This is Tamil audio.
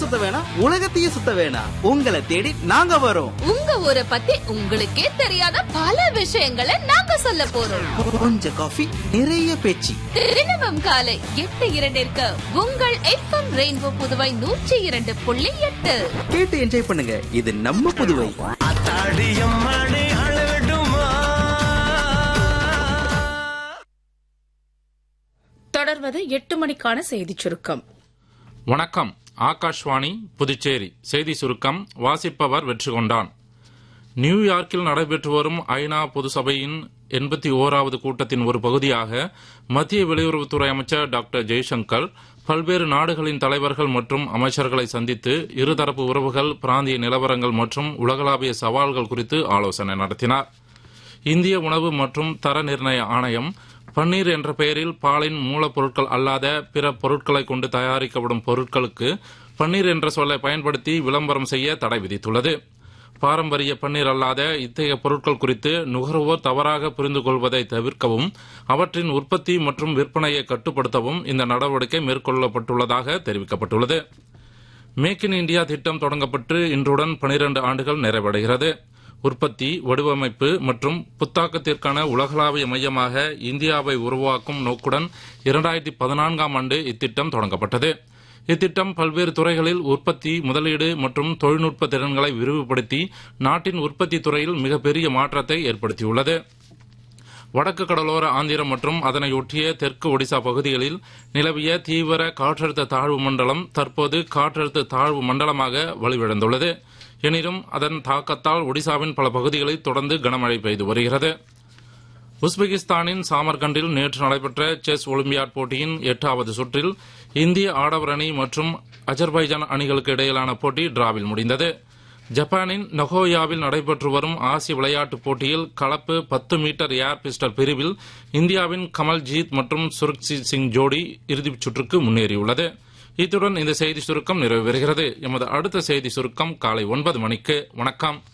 சுத்த வேணாம் உலகத்தையும் சுத்த வேணாம் உங்களை தேடி நாங்க வரோம் உங்க ஊரை பத்தி உங்களுக்கே தெரியாத பல விஷயங்களை நாங்க சொல்ல போறோம் கொஞ்சம் காஃபி நிறைய பேச்சு தினமும் காலை எட்டு இரண்டிற்கு உங்கள் எஃப்எம் ரெயின்போ புதுவை நூற்றி இரண்டு புள்ளி எட்டு கேட்டு என்ஜாய் பண்ணுங்க இது நம்ம புதுவை அத்தாடியம்மாடி அளவிடுமா தொடர்வது எட்டு மணிக்கான செய்திச் சுருக்கம் வணக்கம் ஆகாஷ்வாணி புதுச்சேரி செய்தி சுருக்கம் வாசிப்பவர் வெற்றி கொண்டான் நியூயார்க்கில் நடைபெற்று வரும் ஐநா பொதுசபையின் எண்பத்தி ஓராவது கூட்டத்தின் ஒரு பகுதியாக மத்திய வெளியுறவுத்துறை அமைச்சர் டாக்டர் ஜெய்சங்கர் பல்வேறு நாடுகளின் தலைவர்கள் மற்றும் அமைச்சர்களை சந்தித்து இருதரப்பு உறவுகள் பிராந்திய நிலவரங்கள் மற்றும் உலகளாவிய சவால்கள் குறித்து ஆலோசனை நடத்தினார் இந்திய உணவு மற்றும் தர நிர்ணய ஆணையம் பன்னீர் என்ற பெயரில் பாலின் மூலப்பொருட்கள் அல்லாத பிற பொருட்களை கொண்டு தயாரிக்கப்படும் பொருட்களுக்கு பன்னீர் என்ற சொல்லை பயன்படுத்தி விளம்பரம் செய்ய தடை விதித்துள்ளது பாரம்பரிய பன்னீர் அல்லாத இத்தகைய பொருட்கள் குறித்து நுகர்வோர் தவறாக புரிந்து கொள்வதை தவிர்க்கவும் அவற்றின் உற்பத்தி மற்றும் விற்பனையை கட்டுப்படுத்தவும் இந்த நடவடிக்கை மேற்கொள்ளப்பட்டுள்ளதாக தெரிவிக்கப்பட்டுள்ளது மேக் இன் இந்தியா திட்டம் தொடங்கப்பட்டு இன்றுடன் 12 ஆண்டுகள் நிறைவடைகிறது உற்பத்தி வடிவமைப்பு மற்றும் புத்தாக்கத்திற்கான உலகளாவிய மையமாக இந்தியாவை உருவாக்கும் நோக்குடன் இரண்டாயிரத்தி பதினான்காம் ஆண்டு இத்திட்டம் தொடங்கப்பட்டது இத்திட்டம் பல்வேறு துறைகளில் உற்பத்தி முதலீடு மற்றும் தொழில்நுட்ப திறன்களை விரிவுபடுத்தி நாட்டின் உற்பத்தி துறையில் மிகப்பெரிய மாற்றத்தை ஏற்படுத்தியுள்ளது வடக்கு கடலோர ஆந்திரம் மற்றும் அதனையொட்டிய தெற்கு ஒடிசா பகுதிகளில் நிலவிய தீவிர காற்றழுத்த தாழ்வு மண்டலம் தற்போது காற்றழுத்த தாழ்வு மண்டலமாக வலுவிழந்துள்ளது எனினும் அதன் தாக்கத்தால் ஒடிசாவின் பல பகுதிகளில் தொடர்ந்து கனமழை பெய்து வருகிறது உஸ்பெகிஸ்தானின் சாமர்கண்டில் நேற்று நடைபெற்ற செஸ் ஒலிம்பியாட் போட்டியின் எட்டாவது சுற்றில் இந்திய ஆடவர் அணி மற்றும் அஜர்பைஜான் அணிகளுக்கு இடையிலான போட்டி டிராவில் முடிந்தது ஜப்பானின் நொகோயாவில் நடைபெற்று வரும் ஆசிய விளையாட்டுப் போட்டியில் கலப்பு பத்து மீட்டர் ஏர் பிஸ்டல் பிரிவில் இந்தியாவின் கமல்ஜீத் மற்றும் சுரக்ஜித் சிங் ஜோடி இறுதிச் சுற்றுக்கு முன்னேறியுள்ளது இத்துடன் இந்த செய்தி சுருக்கம் நிறைவு பெறுகிறது எமது அடுத்த செய்தி சுருக்கம் காலை ஒன்பது மணிக்கு வணக்கம்